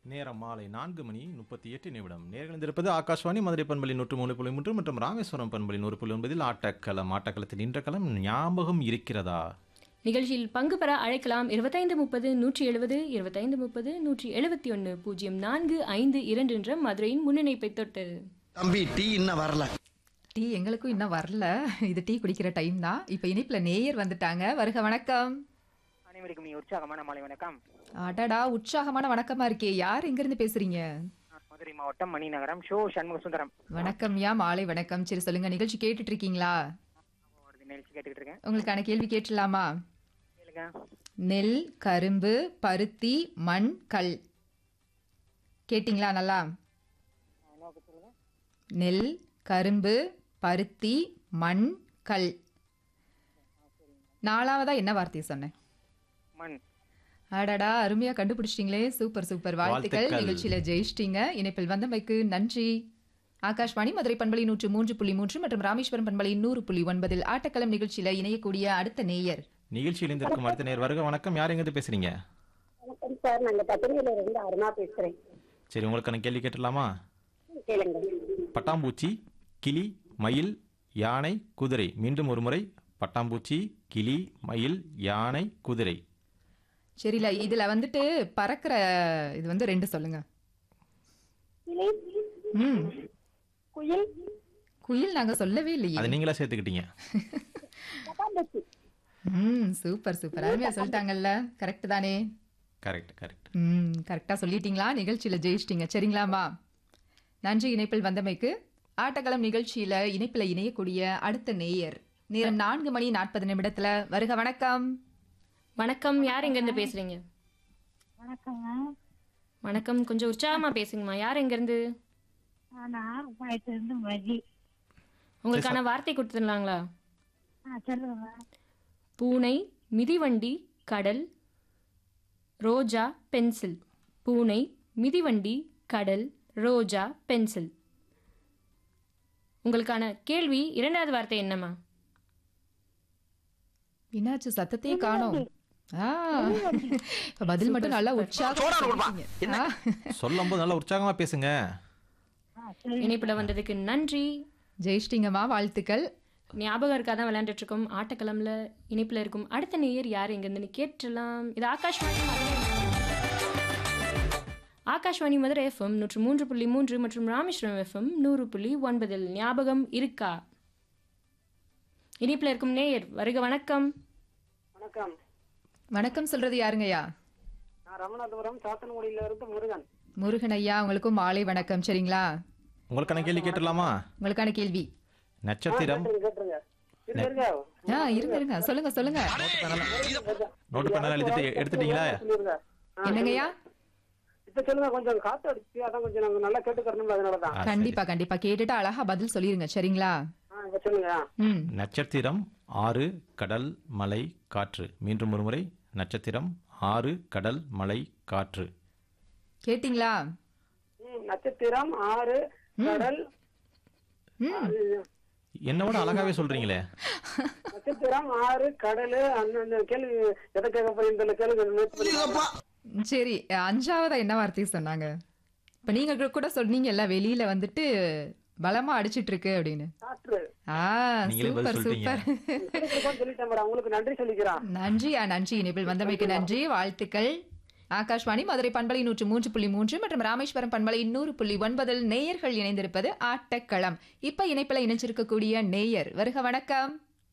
நேரம் மாலை நான்கு மணி முப்பத்தி எட்டு நிமிடம் நேர்கள் இருப்பது ஆகாஷ்வாணி மதுரை பண்பலி நூற்று மூணு புள்ளி மூன்று மற்றும் ராமேஸ்வரம் பண்பலி நூறு புள்ளி ஒன்பதில் ஆட்டக்களம் ஆட்டக்களத்தில் நின்ற களம் ஞாபகம் இருக்கிறதா நிகழ்ச்சியில் பங்கு பெற அழைக்கலாம் இருபத்தைந்து முப்பது நூற்றி எழுபது இருபத்தைந்து முப்பது நூற்றி எழுபத்தி ஒன்று பூஜ்ஜியம் நான்கு ஐந்து இரண்டு என்ற மதுரையின் முன்னிணைப்பை தொட்டு தம்பி டீ இன்னும் வரல டீ எங்களுக்கும் இன்னும் வரல இது டீ குடிக்கிற டைம் தான் இப்போ இனிப்புல நேயர் வந்துட்டாங்க வருக வணக்கம் அனைவருக்கும் நீ உற்சாகமான மாலை வணக்கம் அடடா உற்சாகமான வணக்கமா இருக்கே யார் எங்க இருந்து பேசுறீங்க நான் மதுரை மாவட்டம் மணிநகரம் ஷோ சண்முக சுந்தரம் வணக்கம் யா மாலை வணக்கம் சரி சொல்லுங்க நிகழ்ச்சி கேட்டுட்டு இருக்கீங்களா ஒரு நிகழ்ச்சி கேட்டுக்கிட்டு இருக்கேன் உங்களுக்கான கேள்வி கேட்டுலாமா கேளுங்க நெல் கரும்பு பருத்தி மண் கல் கேட்டிங்களா நல்லா இன்னொரு சொல்லுங்க நெல் கரும்பு பருத்தி மண் கல் நாலாவதா என்ன வார்த்தையை சொன்னேன் மண் அடடா அருமையா கண்டுபிடிச்சிட்டீங்களே சூப்பர் சூப்பர் வாழ்த்துக்கள் வாழ்த்துக்கள். நிகழ்ச்சியில ஜெயிச்சிட்டீங்க இணைப்பில் வந்தமைக்கு நன்றி ஆகாஷ்வாணி மதுரை பண்பலை நூற்று மூன்று புள்ளி மூன்று மற்றும் ராமேஸ்வரம் பண்பலை நூறு புள்ளி ஒன்பதில் ஆட்டக்களம் நிகழ்ச்சியில இணையக்கூடிய அடுத்த நேயர் நிகழ்ச்சியில் இருந்திருக்கும் அடுத்த நேர் வருக வணக்கம் யார் எங்கிருந்து பேசுறீங்க வணக்கம் சார் நாங்க பத்திரிகையில இருந்து அருணா பேசுறேன் சரி உங்களுக்கான கேள்வி கேட்டுடலாமா கேளுங்க பட்டாம்பூச்சி கிளி மயில் யானை குதிரை மீண்டும் ஒரு முறை பட்டாம்பூச்சி கிளி மயில் யானை குதிரை சரில இதுல வந்துட்டு பறக்கிற இது வந்து ரெண்டு சொல்லுங்க கிளி ம் குயில் குயில் நாங்க சொல்லவே இல்லையே அதை நீங்களா சேர்த்துக்கிட்டீங்க பட்டாம்பூச்சி ம் சூப்பர் சூப்பர் அருமையா சொல்லிட்டாங்கல்ல கரெக்ட் தானே கரெக்ட் கரெக்ட் ம் கரெக்டாக சொல்லிட்டீங்களா நிகழ்ச்சியில் ஜெயிச்சிட்டீங்க சரிங்களாம்மா நன்றி இணைப்பில் வந்தமைக்கு ஆட்டக்களம் நிகழ்ச்சியில் இணைப்பில் இணையக்கூடிய அடுத்த நேயர் நேரம் நான்கு மணி நாற்பது நிமிடத்துல வருக வணக்கம் வணக்கம் யார் எங்கேருந்து பேசுறீங்க வணக்கங்க வணக்கம் கொஞ்சம் உற்சாகமா பேசுங்கம்மா யார் எங்கேருந்து நான் ஆறுபாயத்துல இருந்து மதி உங்களுக்கான வார்த்தை கொடுத்துடலாங்களா ஆ சொல்லுங்க பூனை மிதிவண்டி கடல் ரோஜா பென்சில் பூனை மிதிவண்டி கடல் ரோஜா பென்சில் உங்களுக்கான கேள்வி இரண்டாவது வார்த்தை என்னம்மா என்னாச்சு சத்தத்தையே காணோம் ஆ இப்ப பதில் மட்டும் நல்லா உற்சாகம் சொல்லும் போது நல்லா உற்சாகமா பேசுங்க இணைப்புல வந்ததுக்கு நன்றி ஜெயிச்சிட்டீங்கம்மா வாழ்த்துக்கள் ஞாபகம் இருக்காதான் விளையாண்டுட்டு இருக்கோம் ஆட்டக்களம்ல இணைப்புல இருக்கும் அடுத்த நேயர் யார் எங்கிருந்து கேட்டுலாம் இது ஆகாஷ்வாணி மதுரை ஆகாஷ்வாணி மதுரை எஃப்எம் நூற்று மூன்று புள்ளி மூன்று மற்றும் ராமேஸ்வரம் எஃப்எம் நூறு புள்ளி ஒன்பதில் ஞாபகம் இருக்கா இணைப்புல இருக்கும் நேயர் வருக வணக்கம் வணக்கம் வணக்கம் சொல்றது யாருங்கய்யா நான் ரமணாபுரம் சாத்தனகுடியில இருந்து முருகன் முருகன் ஐயா உங்களுக்கும் மாலை வணக்கம் சரிங்களா உங்களுக்கான கேள்வி கேட்டுடலாமா உங்களுக்கான கேள்வி நட்சத்திரம் கேட்டுருங்க இது இருங்க ஆ இருங்க இருங்க சொல்லுங்க சொல்லுங்க நோட்டு பண்ணலாம் எழுதிட்டு எடுத்துட்டீங்களா சொல்லிருங்க என்னங்கய்யா இப்ப சொல்லுங்க கொஞ்சம் காத்து அடிச்சு அதான் கொஞ்சம் நாங்க நல்லா கேட்டுக்கறணும் அதனாலதான் ஆ, சரி. கண்டிப்பா கண்டிப்பா கேட்டுட்டு அழகா பதில் சொல்லிருங்க சரிங்களா ஆ இப்ப சொல்லுங்க ம் நட்சத்திரம் ஆறு கடல் மலை காற்று மீண்டும் ஒரு முறை நட்சத்திரம் ஆறு கடல் மலை காற்று கேட்டிங்களா ம், நட்சத்திரம் ஆறு கடல் என்னோட அழகாவே சொல்றீங்களே நட்சத்திரம் ஆறு கடல் அந்த அந்த கேள்வி எதை கேட்க போறீங்க இந்த கேள்வி நேத்து பண்ணி- சரி அஞ்சாவதா என்ன வார்த்தை சொன்னாங்க இப்ப நீங்க கூட சொன்னீங்கல்ல வெளியில வந்துட்டு பலமா அடிச்சிட்டு இருக்கு அப்படின்னு காற்று ஆ நீங்களே பதில் சூப்பர் சொல்லிட்டீங்க. சூப்பர் கேட்டுக்கோன்னு சொல்லிட்டேன் மேடம் உங்களுக்கு நன்றி சொல்லிக்கிறேன் நன்றியா நன்றி இனிப்பில் வந்தமைக்கு நன்றி வாழ்த்துக்கள் ஆகாஷ்வாணி மதுரை பண்பலை நூற்று மூன்று புள்ளி மூன்று மற்றும் ராமேஸ்வரம் பண்பலை நூறு புள்ளி ஒன்பதில் நேயர்கள் இணைந்திருப்பது ஆட்டக்களம் இப்ப இணைப்பில் இணைஞ்சிருக்கக்கூடிய நேயர் வருக வணக்கம்